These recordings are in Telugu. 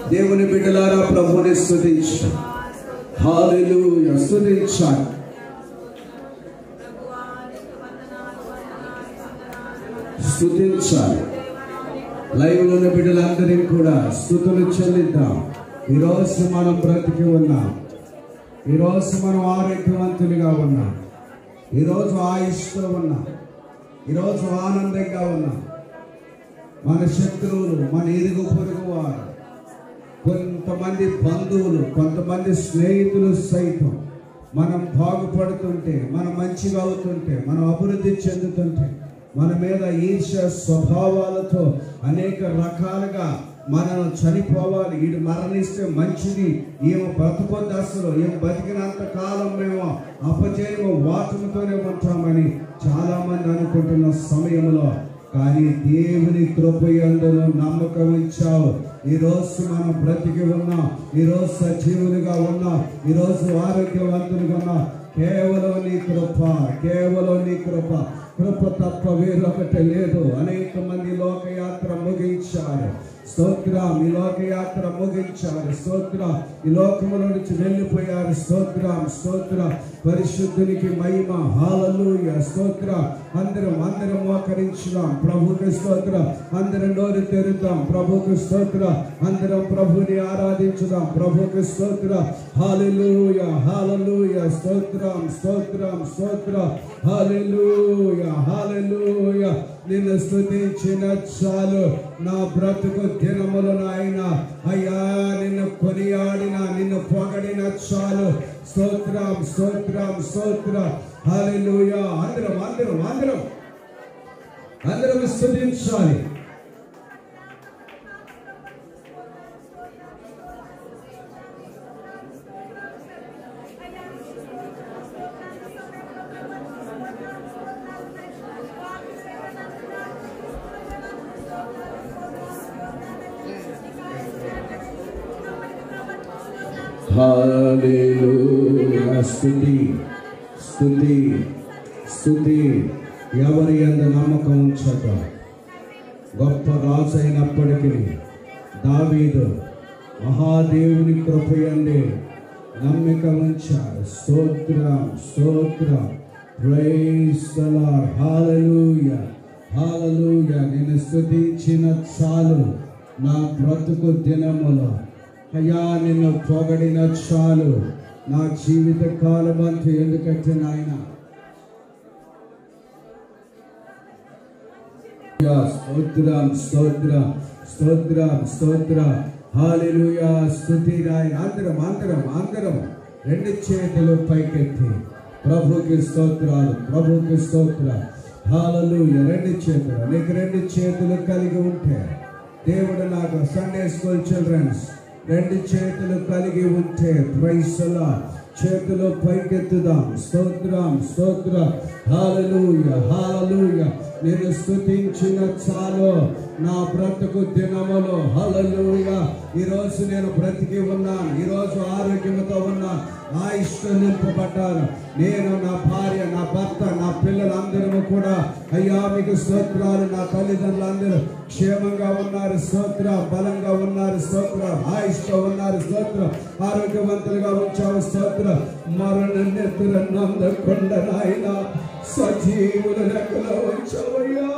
దేవుని బిడ్డలారా ప్రభుని స్తుతించు హాలెలూయా స్తుతించాలి స్తుతించాలి లైవ్ లో ఉన్న బిడ్డలందరికీ కూడా స్థుతులు చెల్లిద్దాం ఈరోజు మనం బ్రతికి ఉన్నాం ఈరోజు మనం ఆరోగ్యవంతులుగా ఉన్నాం ఈరోజు ఆయుష్తో ఉన్నాం ఈరోజు ఆనందంగా ఉన్నాం మన శత్రువులు మన ఇరుగు పొరుగు వారు కొంతమంది బంధువులు కొంతమంది స్నేహితులు సైతం మనం బాగుపడుతుంటే మనం మంచిగా అవుతుంటే మనం అభివృద్ధి చెందుతుంటే మన మీద ఈర్ష స్వభావాలతో అనేక రకాలుగా మనం చనిపోవాలి వీడు మరణిస్తే మంచిది ఈమె బ్రతకొద్దు అసలు ఈమె బతికినంత కాలం మేము అపజయము వాటముతోనే ఉంటామని చాలా మంది అనుకుంటున్న సమయంలో కానీ దేవుని కృపయందును నమ్మకం ఉంచావు ఈ రోజు మనం బ్రతికి ఉన్నాం ఈ రోజు సజీవులుగా ఉన్నాం ఈ రోజు ఆరోగ్యవంతులుగా ఉన్నాం కేవలం నీ కృప కేవలం నీ కృప కృప తప్ప వేరొకటి లేదు అనేక మంది లోకయాత్ర ముగించారు స్తోత్రం ఈ లోకయాత్ర ముగించారు స్తోత్రం ఈ లోకములో నుంచి వెళ్ళిపోయారు స్తోత్రం స్తోత్రం పరిశుద్ధునికి మహిమ హాలలుయ స్తోత్ర అందరం అందరం మోకరించుదాం ప్రభుకి స్తోత్ర అందరం నోరు తెరుద్దాం ప్రభుకి స్తోత్ర అందరం ప్రభుని ఆరాధించుదాం ప్రభుకి స్తోత్ర హాలెలూయ హాలలుయ స్తోత్రం స్తోత్రం స్తోత్ర హాలెలూయ హాలెలూయ నిన్ను స్తుతించిన చాలు నా బ్రతుకు దినములు నాయన అయ్యా నిన్ను కొనియాడిన నిన్ను పొగడిన చాలు స్తోత్రం స్తోత్రం స్తోత్రం హల్లెలూయా అందరం అందరం అందరం అందరం స్తుతించాలి హల్లెలూయా స్తుతి స్తుతి స్తుతి ఎవరి అంద నమ్మకం ఉంచక గొప్ప రాజు అయినప్పటికీ దావీదు మహాదేవుని కృపయందే నమ్మిక ఉంచారు స్తోత్రం స్తోత్రం praise the lord hallelujah hallelujah నేను స్తుతించిన చాలు నా బ్రతుకు దినములో అయ్యా నిన్ను పొగడిన చాలు నా జీవిత కాలం అంతా ఎందుకంటే నాయన స్తోత్రం స్తోత్రం స్తోత్రం స్తోత్ర హాలెలూయా స్తుతి నాయన అందరం అందరం అందరం రెండు చేతులు పైకెత్తి ప్రభుకి స్తోత్రాలు ప్రభుకి స్తోత్ర హాలెలూయా రెండు చేతులు నీకు రెండు చేతులు కలిగి ఉంటే దేవుడు నాకు సండే స్కూల్ చిల్డ్రన్స్ రెండు చేతులు కలిగి ఉంటే ప్రైసలా చేతులు పైకెత్తుదాం స్తోత్రం స్తోత్రం హాలలుయ హాలలుయ నేను స్తుతించిన చాలు నా బ్రతుకు దినములు హలలుయ ఈరోజు నేను బ్రతికి ఉన్నాను ఈరోజు ఆరోగ్యంతో ఉన్నాను ఆయుష్ నింపబడ్డాను నేను నా భార్య నా భర్త నా పిల్లలందరూ కూడా అయ్యా మీకు స్తోత్రాలు నా తల్లిదండ్రులందరూ క్షేమంగా ఉన్నారు స్తోత్ర బలంగా ఉన్నారు స్తోత్ర ఆయుష్తో ఉన్నారు స్తోత్ర ఆరోగ్యవంతులుగా ఉంచావు స్తోత్ర మరణ నెత్తుర నందకొండ నాయన సజీవుల లెక్కలో ఉంచవయ్యా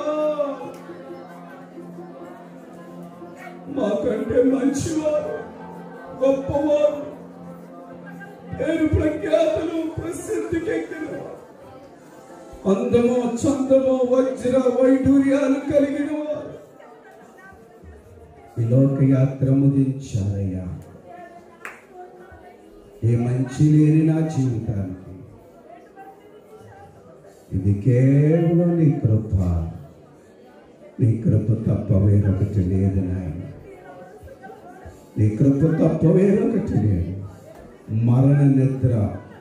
మాకంటే మంచివారు గొప్పవారు పేరు ప్రఖ్యాతులు ప్రసిద్ధికెక్కిన అందమో చందమో వజ్ర వైడూర్యాలు కలిగిన వారు ఈ లోకయాత్ర ముగించారయ్యా ఏ మంచి లేని నా జీవితానికి ఇది కేవలం నీ కృప నీ కృప తప్ప వేరొకటి లేదు నాయన నీ కృప తప్ప వేరొకటి లేదు మరణ నిద్ర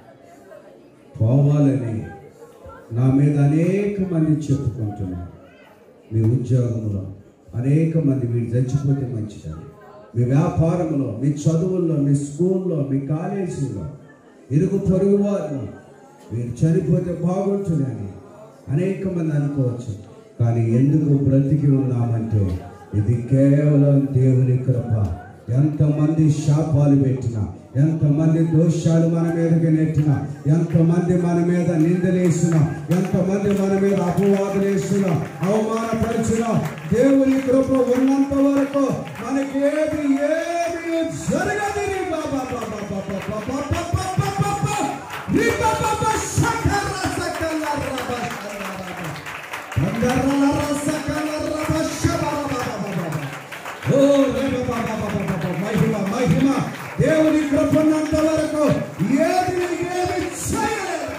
పోవాలని నా మీద అనేక మంది చెప్పుకుంటున్నారు మీ ఉద్యోగంలో అనేక మంది మీరు చచ్చిపోతే మంచిదని మీ వ్యాపారంలో మీ చదువుల్లో మీ స్కూల్లో మీ కాలేజీలో ఇరుగు పొరుగు వారిలో మీరు చనిపోతే బాగుంటుందని అనేక మంది అనుకోవచ్చు కానీ ఎందుకు బ్రతికి ఉన్నామంటే ఇది కేవలం దేవుని కృప ఎంతమంది శాపాలు పెట్టినా ఎంతమంది దోషాలు మన మీదకి నెట్టినా ఎంతమంది మన మీద నిందలేసిన ఎంతమంది మన మీద అపవాదులు వేసిన అవమానపరిచిన దేవుని కృప ఉన్నంత వరకు మనకి ఏది ఏది జరగదు నీ బాబా బాబా బాబా బాబా బాబా బాబా బాబా. నీ బాబా బాబా శకర సకల రబ శకర రబ. అందరల రసకల రబ శబర బాబా బాబా బాబా. ఓ రేవ బాబా బాబా బాబా. మహిమ మహిమ దేవుని కృపన్నంత వరకు ఏది నీకు ఏమి చేయలేదు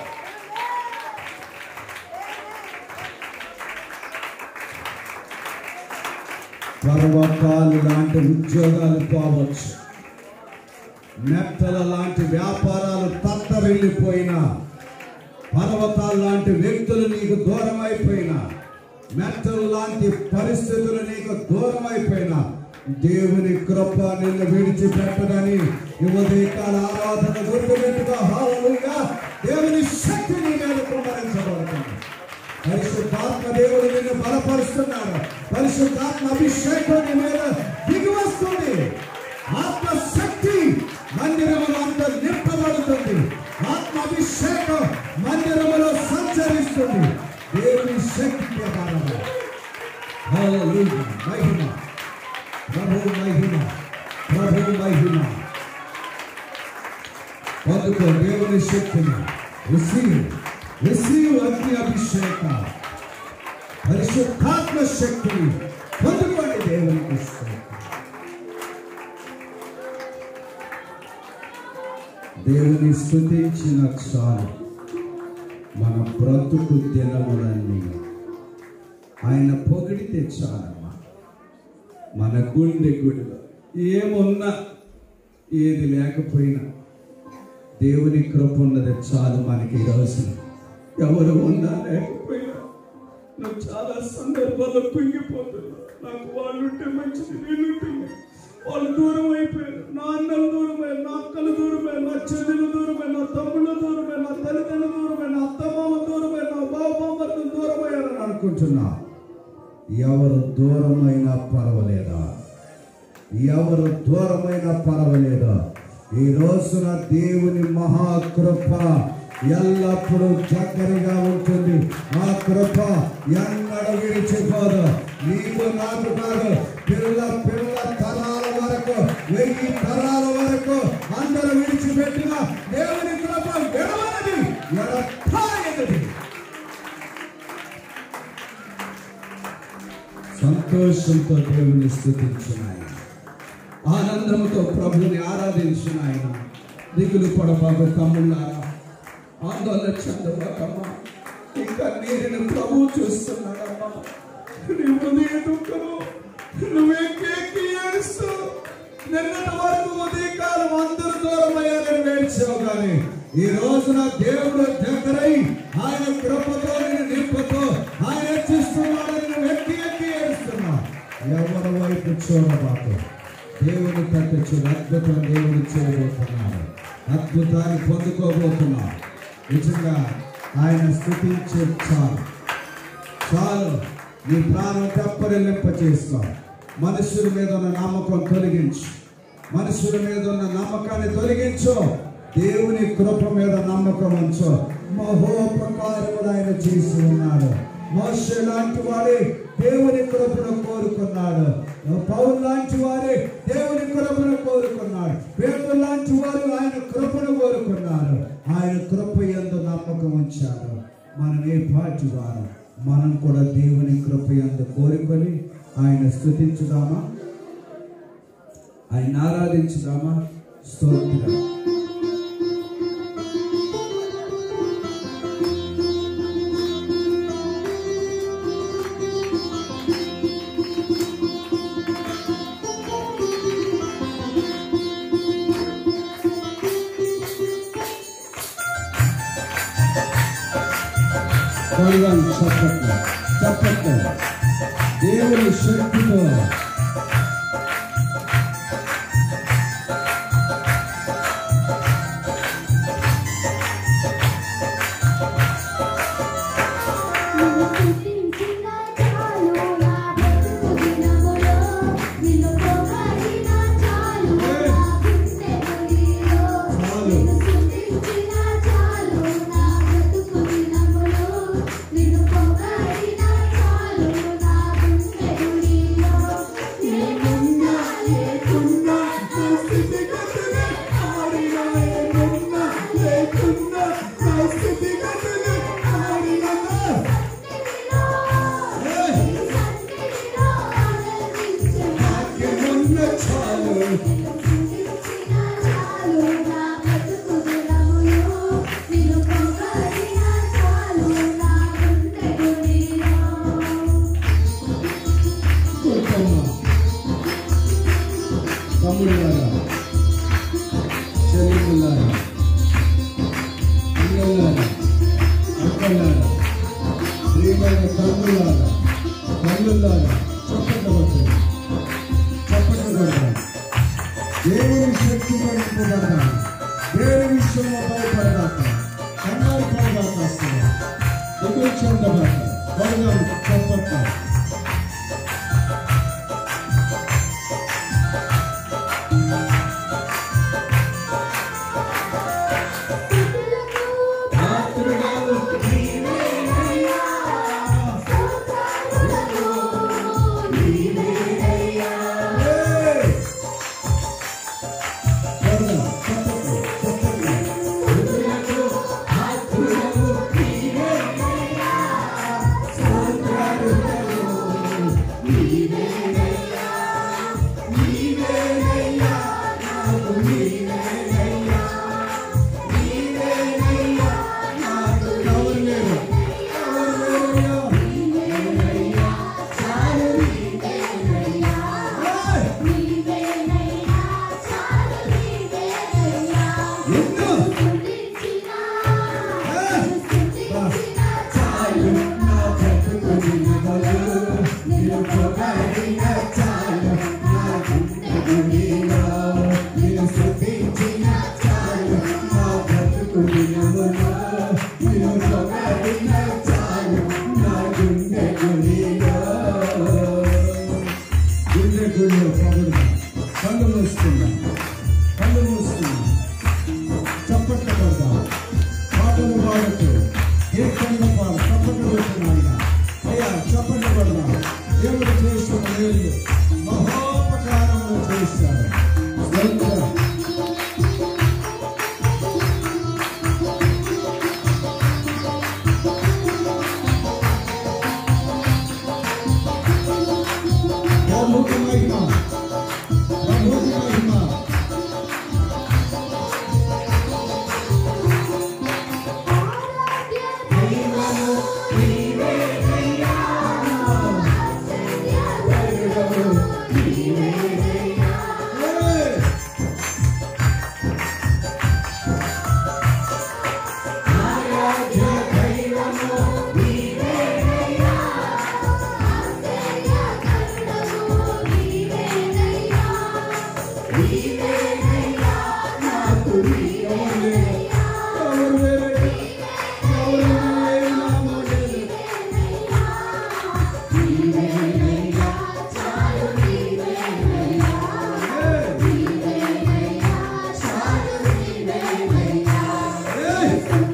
పర్వతాలు లాంటి ఉద్యోగాలు పోవచ్చు మెట్టల లాంటి వ్యాపారాలు తత్తరిల్లిపోయినా పర్వతాలు లాంటి వ్యక్తులు నీకు దూరం అయిపోయినా మెట్టలు లాంటి పరిస్థితులు నీకు దూరం అయిపోయినా దేవుని కృప నిన్ను విడిచిపెట్టదని యువదీకాల ఆరాధన గుర్తుపెట్టుగా హాలూగా దేవుని శక్తి నీ మీద కుమరించబడుతుంది పరిశుద్ధాత్మ దేవుడు నిన్ను బలపరుస్తున్నాడు పరిశుద్ధాత్మ అభిషేకం నీ మీద దిగి వస్తుంది ఆత్మశక్తి మందిరములో అంత నింపబడుతుంది ఆత్మ అభిషేకం మందిరములో సంచరిస్తుంది దేవుని శక్తి ప్రకారము హల్లెలూయా. మహిమ ప్రభు మహిమ ప్రభు మహిమ పొందుకో దేవుని శక్తిని రిసీవ్ రిసీవ్ అగ్ని అభిషేక పరిశుద్ధాత్మ శక్తిని పొందుకోండి దేవునికి స్తోత్రం. దేవుని స్థుతించిన చాలు మన బ్రతుకు దినములన్నీ ఆయన పొగిడితే చాలమ్మా మన గుండె గుడిలో ఏమున్నా ఏది లేకపోయినా దేవుని కృప ఉన్నది చాలు మనకి ఈ రోజు ఎవరు ఉన్నా లేకపోయినా నాకు చాలా సందర్భాల్లో కుంగిపోతున్నా నాకు వాళ్ళు ఉంటే మంచిది వీళ్ళుంటే మంచిది. వాళ్ళు దూరం అయిపోయారు నా అన్నలు దూరమయ్యారు నా అక్కలు దూరమయ్యారు నా చెల్లెలు దూరమయ్యారు నా తమ్ముళ్ళు దూరమయ్యారు నా తల్లిదండ్రులు దూరమయ్యారు నా అత్తమామ దూరమయ్యారు నా బాబామ్మలు దూరమయ్యారని అనుకుంటున్నా ఎవరు దూరమైనా పర్వాలేదా ఎవరు దూరమైనా పర్వాలేదు ఈ రోజున దేవుని మహాకృప ఎల్లప్పుడూ చక్కరిగా ఉంటుంది ఆ కృప ఎన్నడూ విడిచిపోదు నీకు నాకు కాదు పిల్ల పిల్ల తరాల వరకు వెయ్యి తరాల వరకు అందరూ విడిచిపెట్టిన దేవుని కృప విడవనది ఎడపాయనది సంతోషంతో దేవుని స్థుతించిన ఆయన ఆనందంతో ప్రభుని ఆరాధించిన ఆయన దిగులు పడబాబు తమ్ముళ్ళారా ఆందోళన చెందబాకమ్మా ఇంకా నీరిని ప్రభు చూస్తున్నాడమ్మా నీ ఉదయ దుఃఖము నువ్వు ఎక్కి ఎక్కి ఏడుస్తావు నిన్నటి వరకు ఉదయకాలం అందరూ దూరమయ్యారని వేడ్చావు కానీ ఈ రోజున దేవుడు దగ్గరై ఆయన కృపతో నేను నింపుతో ఆయన హెచ్చిస్తున్నాడని నువ్వు ఎక్కి ఎక్కి ఏడుస్తున్నావు ఎవరి వైపు చూడబాకు దేవుని తట్టు చూడు అద్భుతం దేవుడు చేయబోతున్నాడు అద్భుతాన్ని పొందుకోబోతున్నావు నిజంగా ఆయన స్థుతించే చాలు చాలు నీ ప్రాణం తెప్పరిల్లింప చేసుకో మనుషుల మీద ఉన్న నమ్మకం తొలగించు మనుషుల మీద ఉన్న నమ్మకాన్ని తొలగించు దేవుని కృప మీద నమ్మకం ఉంచు మహోపకారములు ఆయన చేసి ఉన్నాడు మోషే లాంటి వాడే దేవుని కృపను కోరుకున్నాడు పౌరు లాంటి వారే దేవుని కృపను కోరుకున్నాడు పేరు లాంటి వారు ఆయన కృపను కోరుకున్నారు ఆయన కృప ఎందు నమ్మకం ఉంచారు మనం ఏ పాటి వారు మనం కూడా దేవుని కృప ఎందు కోరుకొని ఆయన స్థుతించుదామా ఆయన ఆరాధించుదామా స్తోత్రం కొడదాం చప్పట్లు చప్పట్లు దేవుని శక్తితో నిన్ను స్తుతించిన చాలు నా బ్రతుకు దినములో నిన్ను పొగడిన చాలు చాలు కొట్టమ్మ తమ్ముళ్ళారా చెల్లెళ్ళారా పిల్లలారా అక్కలారా ప్రియమైన తమ్ముళ్ళారా తల్లులారా చప్పట్లు కొట్టండి చప్పట్లు కొడతాం దేవుని శక్తి పడిపోబడతాం దేవుని విషయంలో భయపడదాక కంగారు పడదాక వస్తున్నాం ఎదురు చెందబాక కొడదాం చప్పట్లు పాత్రుడాలు ఏయ్! కొడదాం చప్పట్లు చప్పట్లు ఎవరు లేరు ఎవరు లేరయ్యా? ఏయ్! ఎన్నో చాలు నా బ్రతుకుని మొదలు నీవు పొగడిన చాలు నా గుండెలో నీవు స్తుతించిన చాలు నా బ్రతుకుని మొదలు నీవు పొగడిన చాలు నా గుండెలో గుండె గుండె పొగడుదా కళ్ళు మూస్తున్నా కళ్ళు మూస్తున్నా చప్పట్లు కొడదాం పాటలు పాడుతూ కీర్తనలు పాడు చప్పట్లు కొడుతున్నాయినా అయ్యా చప్పట్లు కొడదాం దేవుడు చేస్తున్న మేలు మహోపకారములు చేశాడు స్తోత్రం. ప్రభువుకి మహిమ ప్రభువుకి మహిమ ఏయ్! ఎవరు లేరు? ఎవరు లేరు నా మోడలు? ఏయ్!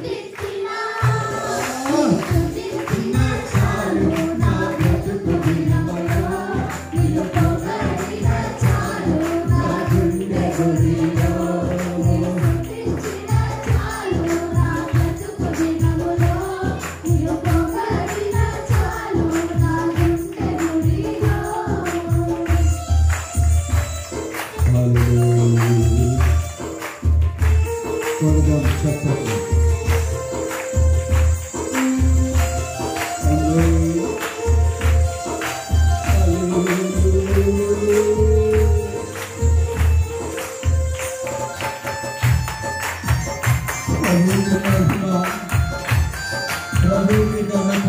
హల్లెలూయా. కొడదాం చప్పట్లు. హల్లెలూయా. హల్లెలూయా. ప్రభువుకి మహిమ, ప్రభువుకి ఘనత,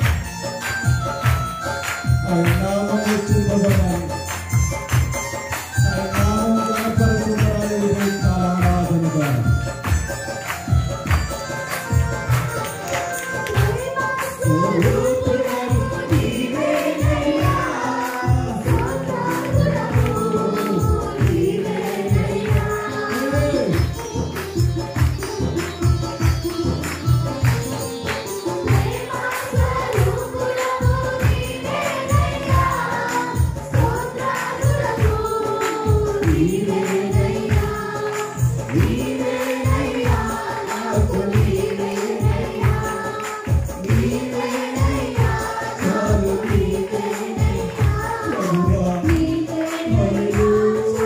ఆయన నామం హెచ్చింపబడాలి. ఆయన నామం గణపరచబడాలి ఈ ఉదయకాల ఆరాధనగా. ప్రభువా, హల్లెలూయా.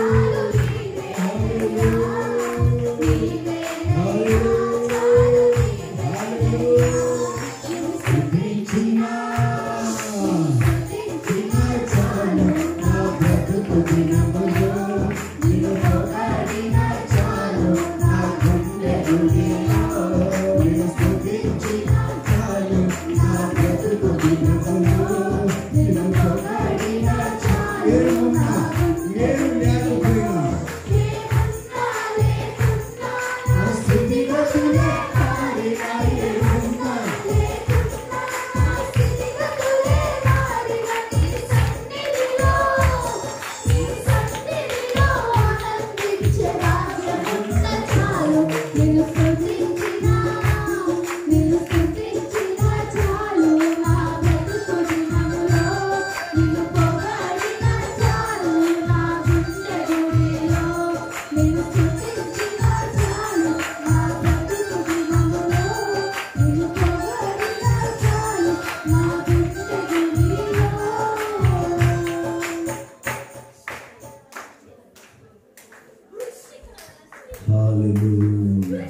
హల్లెలూయా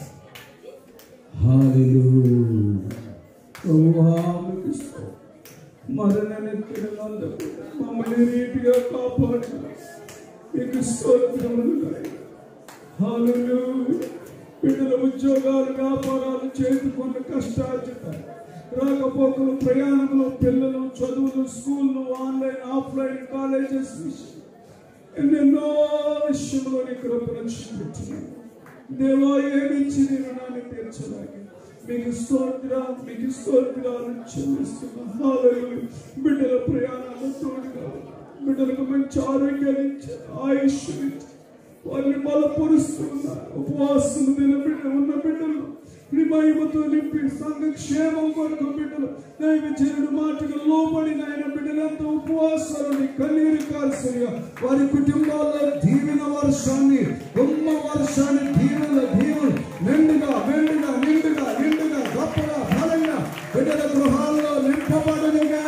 హల్లెలూయా ప్రభువా మీకు స్తోత్రం. మరణనెత్తిన నందుకు మమ్మల్ని నీటిగా కాపాడిన మీకు స్తోత్రములు నాయనా. హల్లెలూయా. బిడ్డల ఉద్యోగాలు వ్యాపారాలు చేసుకున్న కష్టార్జిత రాకపోకలు ప్రయాణంలో పిల్లలు చదువులు స్కూళ్ళు ఆన్లైన్ ఆఫ్లైన్ కాలేజెస్ విషయం ఎన్నెన్నో విషయంలో నీ కృపను చూపించినాను దేవా ఏమిచ్చి నీ రుణాన్ని తీర్చడానికి మీకు స్తోత్ర మీకు స్తోత్రాలు చెల్లిస్తున్నా హల్లెలూయా. బిడ్డల ప్రయాణాలు తోడుగా బిడ్డలకు మంచి ఆరోగ్యాన్ని ఇచ్చి ఆయుష్ ఇచ్చి వారిని బలపరుస్తున్నారు ఉపవాసం దిన బిడ్డ ఉన్న బిడ్డలు నీ మహిమతో నింపి సంఘ క్షేమం కొరకు బిడ్డలు దైవజనుడు మాటకు లోబడిన ఆయన బిడ్డలంతా ఉపవాసాలని కన్నీరు కాల్సరిగా వారి కుటుంబాల్లో దీవెన వర్షాన్ని ఉమ్మ వర్షాన్ని దీవెన దీవెన నిండుగా మెండుగా నిండుగా నిండుగా గొప్పగా బలంగా బిడ్డల గృహాల్లో నింపబడనుగా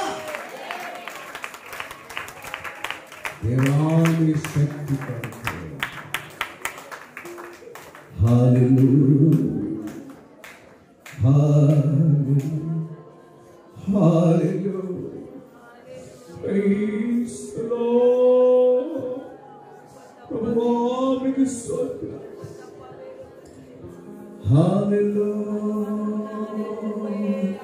దేవాని శక్తి కొరకు Hallelujah. Hallelujah. Hallelujah. Praise the Lord. ప్రభువా మీకు స్తోత్రం. Hallelujah.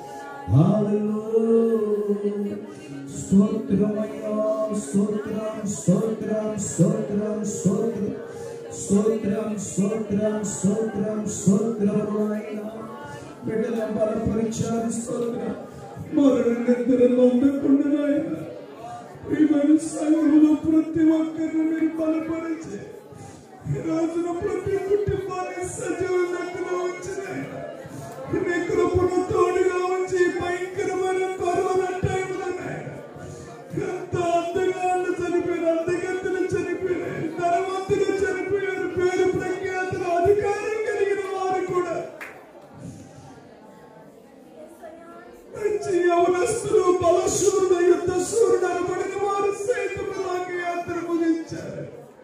Hallelujah. స్తోత్రమయ్యా స్తోత్రం స్తోత్రం స్తోత్రం స్తోత్రం స్తోత్రం స్తోత్రం స్తోత్రం స్తోత్రమైన బిడ్డల బలపరిచారు స్తోత్రం మరణ నిద్రలో ఉండకుండా ప్రియమైన సంఘంలో ప్రతి ఒక్కరిని మీరు బలపరిచి ఈ రోజున ప్రతి కుటుంబాన్ని సజీవంగా ఉంచిన నీ కృపను తోడుగా ఉంచి భయంకరమైన కరోనా టైంలో ఎంత అందగాళ్ళు చనిపోయారు అందగత్తలు చనిపోయారు ధనవంతులు చనిపోయారు పేరు ప్రఖ్యాతులు అధికారం కలిగిన వారు కూడా మంచి యవనస్తులు బలశూరుడు యుద్ధ సూర్యుడు అనబడిన వారు సైతం నాకు యాత్ర ముగించారు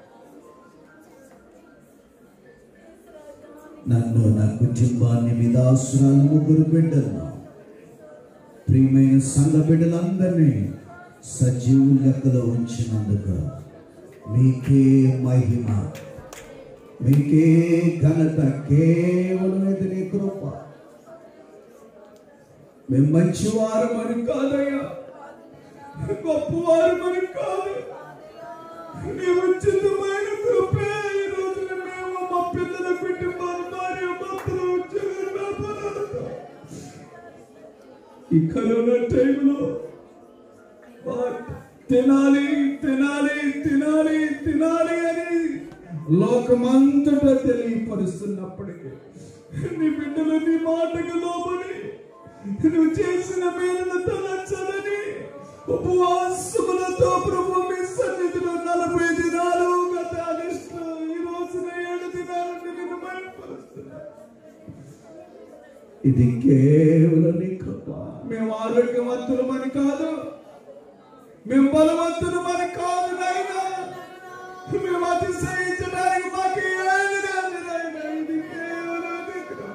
నన్ను నా కుటుంబాన్ని మీద ఆశ్రాలు ముగ్గురు బిడ్డలను ప్రియమైన సంఘ బిడ్డలందరినీ సజీవు లెక్కలో ఉంచినందుకు మీకే మహిమ మీకే ఘనత కేవలం ఇది నీ కృప మేము మంచివారు మరి కాదయ్యా గొప్పవారు మరి కాదు నీ ఉచితమైన కృపే ఈ రోజున మేము మా పిల్లల కుటుంబాలు భార్య భర్తలు ఉద్యోగ వ్యాపారాలతో ఈ కరోనా టైంలో వా- తినాలి తినాలి తినాలి తినాలి అని లోకమంతటా తెలియపరుస్తున్నప్పటికీ నీ బిడ్డలు నీ మాటకు లోబడి నువ్వు చేసిన మేలును తలచదని ఉపవాసములతో ప్రభు మీ సన్నిధిలో నలభై దినాలు గత ఆగస్టు ఈ రోజున ఏడు దినాలు నిన్ను బయటపరుస్తున్నా ఇది కేవలం నీ కృప మేము ఆరోగ్యవంతులమని కాదు మేము బలవంతులమని కాదు నాయనా మేము అతిశయించడానికి మాకు ఏది లేదు నాయనా ఇది కేవలం నీ కృప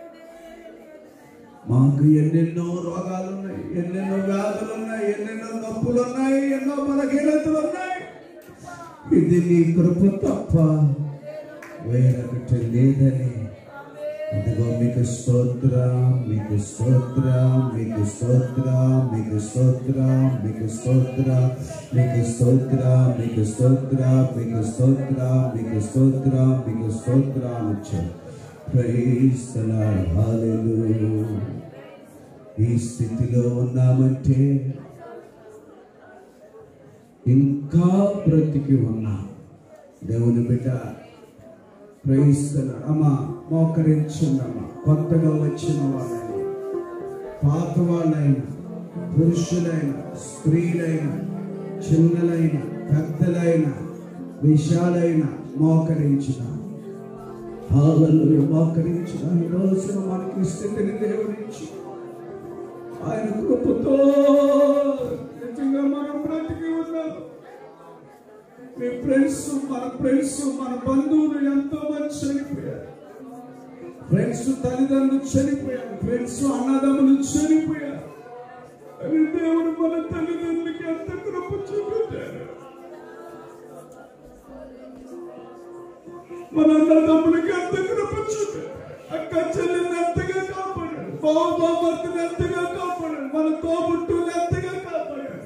మాకు ఎన్నెన్నో రోగాలు ఉన్నాయి ఎన్నెన్నో వ్యాధులు ఉన్నాయి ఎన్నెన్నో నొప్పులు ఉన్నాయి ఎన్నో బలహీనతలు ఉన్నాయి ఇది నీ కృప తప్ప వేరొకటి లేదని ఇదిగో మీకు స్తోత్రం మీకు స్తోత్రం మీకు స్తోత్రం మీకు స్తోత్రం మీకు స్తోత్రం మీకు స్తోత్రం మీకు స్తోత్రం మీకు స్తోత్రం మీకు స్తోత్రం మీకు స్తోత్రం వచ్చాయి ప్రైజ్ ద లార్డ్ హల్లెలూయా ఈ స్థితిలో ఉన్నామంటే ఇంకా బ్రతికి ఉన్నా దేవుని బిడ్డ ప్రయిస్తున్నాడు అమ్మ మోకరించిందమ్మా కొత్తగా వచ్చిన వాళ్ళైనా పాత వాళ్ళైనా పురుషులైన స్త్రీలైన చిన్నలైన పెద్దలైన విశాలైన మోకరించిన హాలలు మోకరించిన ఈ రోజున మనకి స్థితిని దేవుడిచ్చి ఆయన కృపతో నిజంగా మనం బ్రతికి ఉన్నాం మీ ఫ్రెండ్స్ మన ఫ్రెండ్స్ మన బంధువులు ఎంతో మంది చనిపోయారు ఫ్రెండ్స్ తల్లిదండ్రులు చనిపోయారు ఫ్రెండ్స్ అన్నదమ్ములు చనిపోయారు అని దేవుడు మన తల్లిదండ్రులకి ఎంత కృప చూపించారు మన అన్నదమ్ములకి ఎంత కృప చూపించారు అక్క చెల్లెల్ని ఎంతగా కాపాడాడు బావ బామర్తిని ఎంతగా కాపాడాడు మన తోబుట్టుని ఎంతగా కాపాడాడు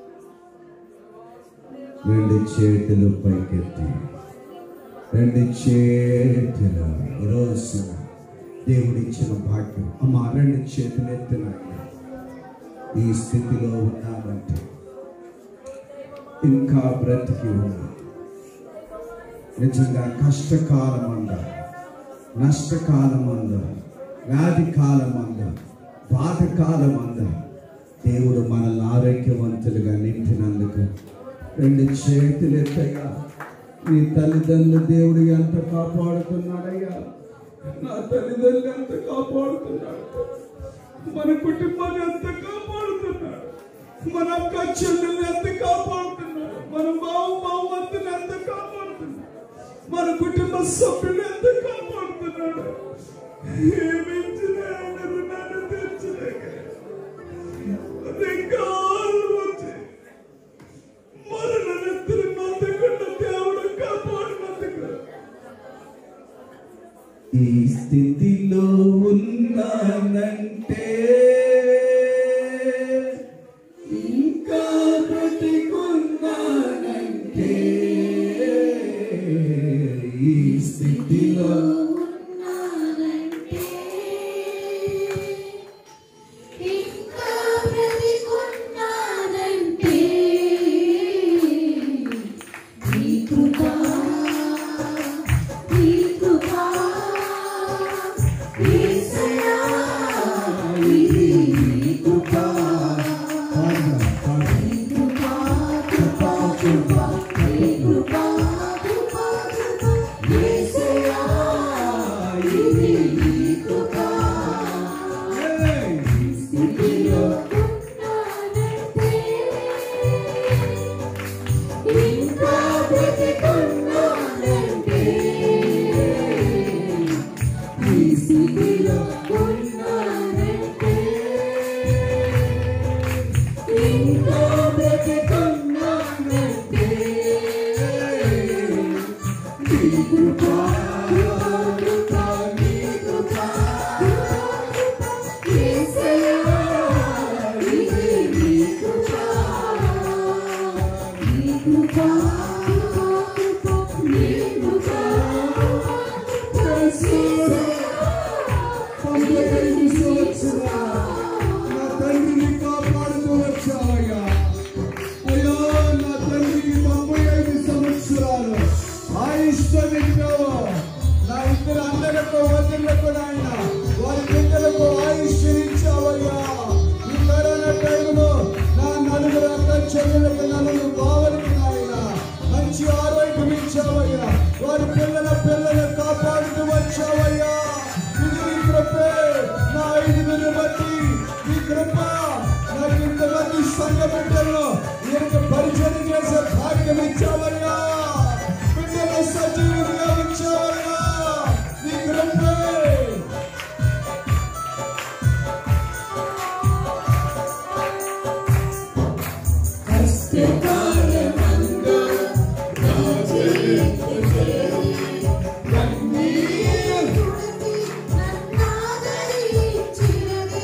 రెండు చేతులు పైకెత్తి రెండు చేతులు ఈరోజు దేవుడిచ్చిన భాగ్యం అమ్మ రెండు చేతులు ఎత్తిన ఈ స్థితిలో ఉన్నామంటే ఇంకా బ్రతికి ఉన్నా నిజంగా కష్టకాలం అంద నష్టకాలం అంద వ్యాధి కాలం అంద బాధ కాలం అంద దేవుడు మనల్ని ఆరోగ్యవంతులుగా నింపినందుకు రెండు చేతులు ఎత్తయ్యా నీ తల్లిదండ్రులు దేవుడు ఎంత కాపాడుతున్నాడయ్యా నా తల్లిదండ్రులు ఎంత కాపాడుతున్నాడు మన కుటుంబాన్ని ఎంత కాపాడుతున్నాడు మన అక్క చెల్లెల్ని ఎంత కాపాడుతున్నాడు మన బావ బావమర్తిని ఎంత కాపాడుతున్నాడు మన కుటుంబ సభ్యులు ఎంత కాపాడుతున్నాడు ఏమించిన ఆయన రుణాన్ని తీర్చలేక ధిక్కారం వచ్చి మరణ నెత్తిని నొద్దకుండా దేవుడు కాపాడినందుకు ఈ స్థితిలో ఉన్నానంటే ఇంకా బ్రతికున్నానంటే ఈ స్థితిలో ఉన్నానంటే ఇంకా బ్రతికున్నానంటే నీ కృపా నీ కృపా యేసయ్యా ఇది నీ కృపా నీ కృపా కృపా కృపా నీ కృపా కృపా కృపా యేసయ్యా ఇది నీ కృపా స్థితిలో ఉన్నానంటే ఇంకా బ్రతికున్నానంటే ఈ స్థితిలో ఉన్నానంటే ఇంకా బ్రతికున్నానంటే నీ కృపా కృపా నీ కృపా యేసయ్యా ఇది నీ కృపా నీ కృపా నీ కృపా నా తండ్రిని కాపాడుతూ వచ్చావయ్యా అయ్యా నా తండ్రికి తొంభై ఐదు సంవత్సరాలు ఆయుష్నిచ్చావు నా ఇద్దరు అన్నలకు వదిలకు నాయన వారి బిడ్డలకు ఆయుష్నిచ్చావయ్యా ఈ కరోనా టైంలో నా నలుగురు అక్క చెల్లెలకు నలుగురు బావలకు నాయన మంచి ఆరోగ్యం ఇచ్చావయ్యా వారి పిల్లల పిల్లలు కాపాడుతూ వచ్చావయ్యా ఇది నీ కృపే నా ఐదుగురిని బట్టి ఈ కృప నాకు ఇంతమంది సంఘ బిడ్డల్లో ఈయనకు పరిచయం చేసే భాగ్యం ఇచ్చావయ్యా బిడ్డలు సజీవులుగా ఇచ్చావయ్యా నీ కృపే కష్టకాలమందు నా జీవితమే కన్నీరు తుడిచి నన్నాదరించినది.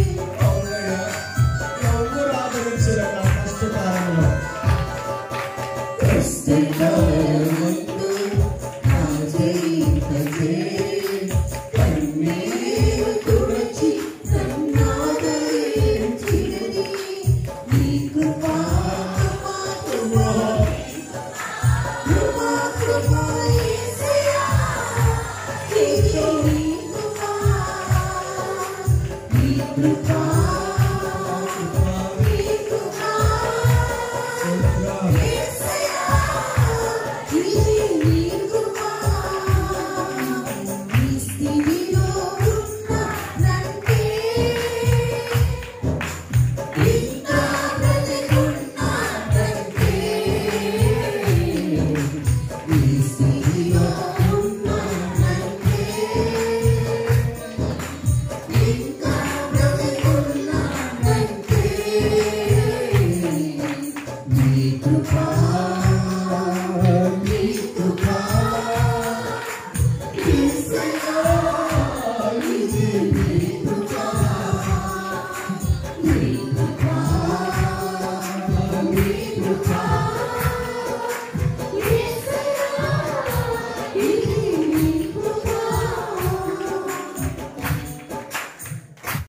ఎవరు ఆదరించలేక కష్టకాలంలో కష్టకాలమందు నా జీవితమే కన్నీరు తుడిచి నన్నాదరించినది. నీ కృపా కృపా కృపా కృపా కృపా